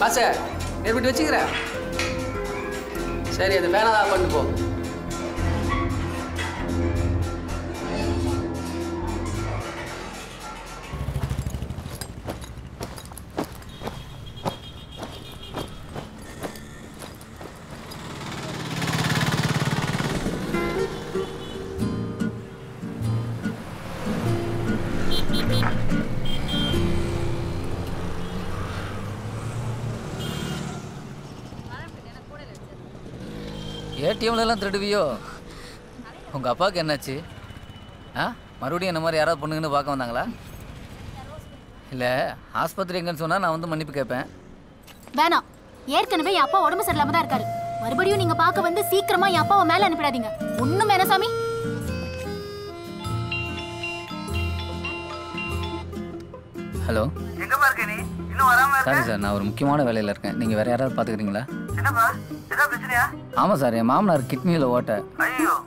காசை நெருப்பிட்டு வச்சுக்கிறேன் சரி அந்த பேனா தான் பண்ணு போ ஏடிஎம்லலாம் திருடுவியோ உங்கள் அப்பாவுக்கு என்னாச்சு ஆ மறுபடியும் என்ன மாதிரி யாராவது பொண்ணுங்கன்னு பார்க்க வந்தாங்களா இல்லை ஆஸ்பத்திரி எங்கன்னு சொன்னால் நான் வந்து மன்னிப்பு கேட்பேன் வேணாம் ஏற்கனவே என் அப்பா உடம்பு சரியில்லாம தான் இருக்காரு மறுபடியும் நீங்க பார்க்க வந்து சீக்கிரமா என் அப்பாவை மேல அனுப்பிடாதீங்க ஒண்ணும் வேணாம் சாமி ஹலோ எங்கப்பா இருக்க நீ இன்னும் வராம சாரி சார் நான் ஒரு முக்கியமான வேலையில் இருக்கேன் நீங்கள் வேறு யாராவது பார்த்துக்கிறீங்களா என்னப்பா ஏதாவது பிரச்சனையா ஆமாம் சார் என் மாமனார் கிட்னியில் ஓட்ட ஐயோ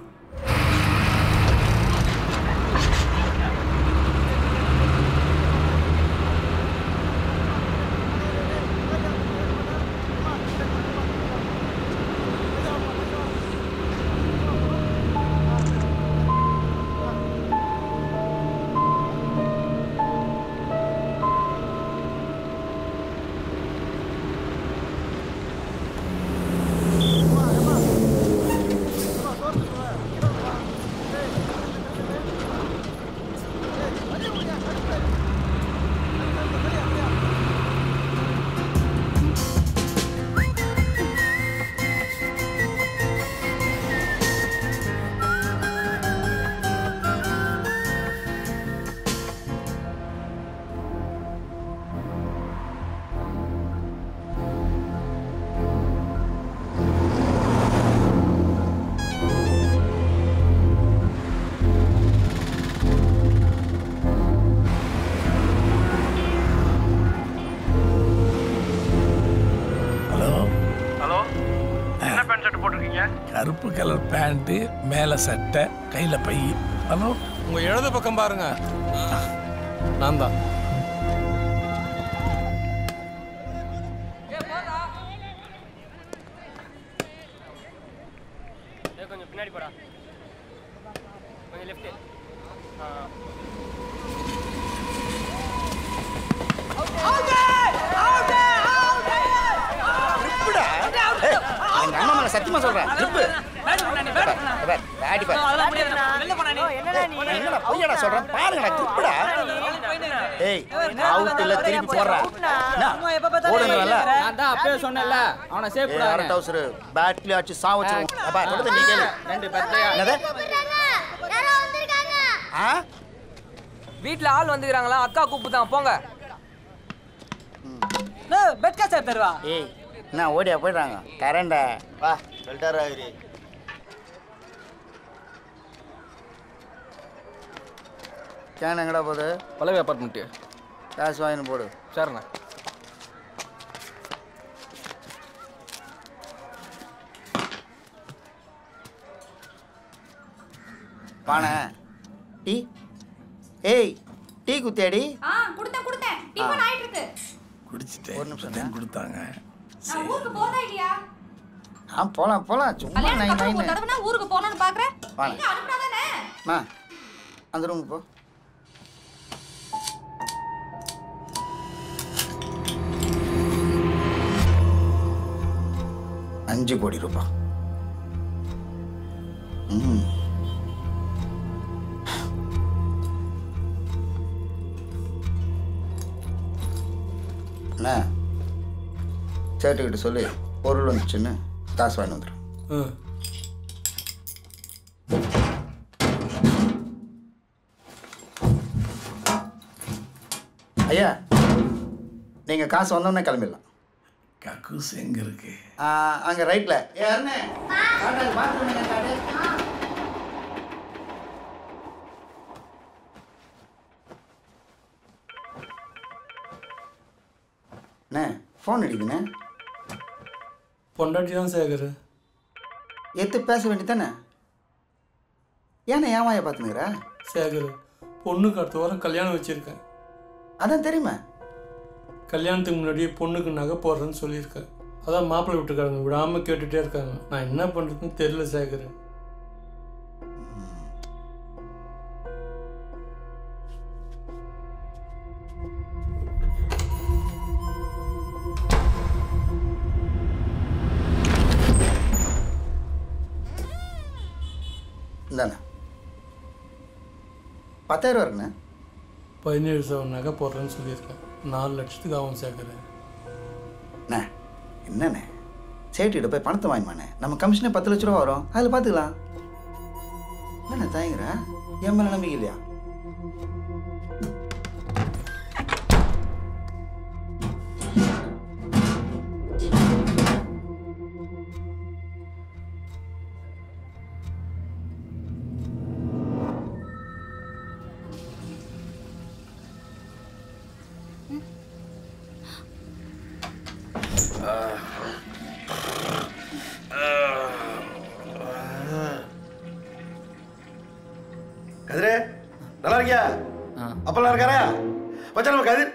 ஹலோ ஹலோ என்ன பேண்ட் ஷர்ட் போட்டிருக்கீங்க கருப்பு கலர் பேண்ட்டு மேலே சட்டை கையில் பை ஹலோ உங்க இடது பக்கம் பாருங்க நான் தான் கொஞ்சம் பின்னாடி போடா கொஞ்சம் லெஃப்ட் எங்க அண்ணன் மேல சத்தியமா சொல்றேன் ட்ரிப்பு என்னடா பொய்யடா சொல்றேன் பாருங்கடா ட்ரிப்புடா ஏய் அவுட் இல்ல திருப்பி போடுறா ஓடுங்கல நான் தான் அப்பயே சொன்னேன்ல அவனை சேஃப் ஏய் அரை டவுசர் பேட்லி அடிச்சு சா வச்சு அப்பா சொல்றது நீ கேளு ரெண்டு பேர்த்தையா என்னது ஆ வீட்ல ஆள் வந்துக்கிறாங்களா அக்கா கூப்பிட்டான் போங்க பெட் காசு தருவா ஏய் என்ன ஓடியா போயிடுறாங்க கரண்டா வா சொல்லிட்டாரா இவரு கேன் எங்கடா போகுது பல்லவி அப்பார்ட்மெண்ட்டு காசு வாங்கின்னு போடு சரிண்ணா பானை டீ ஏய் டீ குத்தியாடி ஆ கொடுத்தேன் கொடுத்தேன் டிஃபன் ஆயிட்டு இருக்கு குடிச்சிட்டேன் ஒரு நிமிஷம் இப்பதான் கொடுத்தாங்க நான் ஊருக்கு போறதா இல்லையா ஆ போலாம் போலாம் சும்மா கல்யாணம் நைன் பண்ண ஒரு நைன் தடவை ஊருக்கு போகணும்னு பாக்குறேன் வாங்க. எங்க அனுப்புனாதானே மா அந்த ரூமுக்கு போ அஞ்சு கோடி ரூபாய் ம் அண்ணா சேட்டுக்கிட்ட சொல்லி பொருள் வந்துச்சுன்னு காசு வாங்கி வந்துடும் ஐயா நீங்கள் காசு வந்தோடனே கிளம்பிடலாம் கக்கூஸ் எங்க இருக்கு அங்கே ரைட்டில் ஏ அண்ணே காட்டு, bathroom எங்க காட்டு? அண்ணே ஃபோன் அடிக்குண்ணே பொண்டாட்டி தான் சேகர் எத்து பேச வேண்டியதானே ஏண்ணே ஏமாய பார்த்துனுக்குற சேகர் பொண்ணுக்கு அடுத்த வாரம் கல்யாணம் வச்சிருக்கேன் அதான் தெரியுமா கல்யாணத்துக்கு முன்னாடியே பொண்ணுக்கு நகை போடுறேன்னு சொல்லியிருக்கேன் அதான் மாப்பிள்ளை விட்டுருக்காங்க விடாமல் கேட்டுகிட்டே இருக்காங்க நான் என்ன பண்ணுறதுன்னு தெரியல சேகர் இந்தாண்ணா பத்தாயிரம் இருக்குண்ணே பதினேழு சவன் நகை போடுறேன்னு சொல்லியிருக்கேன் நாலு லட்சத்துக்கு ஆகும் சேகர் அண்ணே என்னண்ணே சேட்டிகிட்ட போய் பணத்தை வாங்கிமாண்ணே நம்ம கமிஷனே பத்து லட்ச ரூபா வரும் அதில் பார்த்துக்கலாம் என்னண்ணே தாயங்கிற என் மேலே நம்பிக்கை இல்லையா கதிரே நல்லா இருக்கியா ஆ அப்பெல்லாம் இருக்காரா மச்சான் நம்ம கதிர்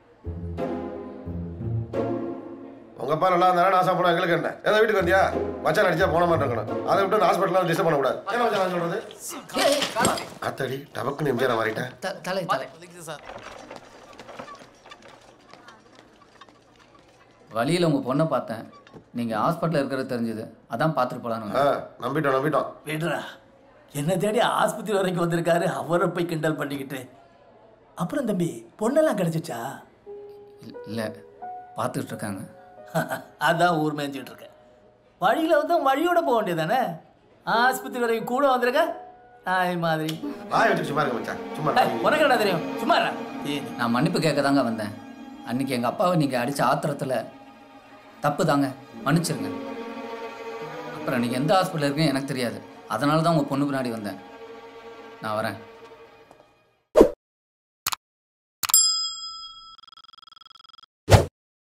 உங்க அப்பா நல்லா இருந்தாரா நான் சாப்பிட எங்களுக்கு என்ன ஏதோ வீட்டுக்கு வந்தியா மச்சான் அடிச்சா போன மாட்டேங்கணும் அதை விட்டு ஹாஸ்பிட்டலாம் டிஸ்டர்ப் பண்ணக்கூடாது ஏன் மச்சான் நான் சொல்றது அத்தடி டபக்குன்னு எம்ஜிஆர் மாறிட்டேன் தலை தலை வழியில் உங்கள் பொண்ணை பார்த்தேன் நீங்கள் ஹாஸ்பிட்டலில் இருக்கிறது தெரிஞ்சது அதான் பார்த்துட்டு போகலான்னு ஆ நம்பிட்டோம் நம்பிட்டோம் விடுறா என்ன தேடி ஆஸ்பத்திரி வரைக்கும் வந்திருக்காரு அவரை போய் கிண்டல் பண்ணிக்கிட்டு அப்புறம் தம்பி பொண்ணெல்லாம் கிடைச்சிச்சா இல்லை பார்த்துக்கிட்டு இருக்காங்க அதான் ஊர் மேய்ஞ்சிட்டு இருக்கேன் வழியில் வந்து வழியோட போக வேண்டியதானே ஆஸ்பத்திரி வரைக்கும் கூட வந்திருக்க நாய் மாதிரி வாய் வச்சு சும்மா இருக்க மச்சான் சும்மா ஏய், உனக்கு என்ன தெரியும் சும்மா இருடா. ஏய், நான் மன்னிப்பு கேட்க தாங்க வந்தேன் அன்னைக்கு எங்கள் அப்பாவை நீங்கள் அடித்த ஆத்திரத்தில் தப்பு தாங்க மன்னிச்சிருங்க அப்புறம் நீங்கள் எந்த ஹாஸ்பிட்டல் இருக்குன்னு எனக்கு தெரியாது அதனால தான் உங்கள் பொண்ணு பின்னாடி வந்தேன் நான் வரேன்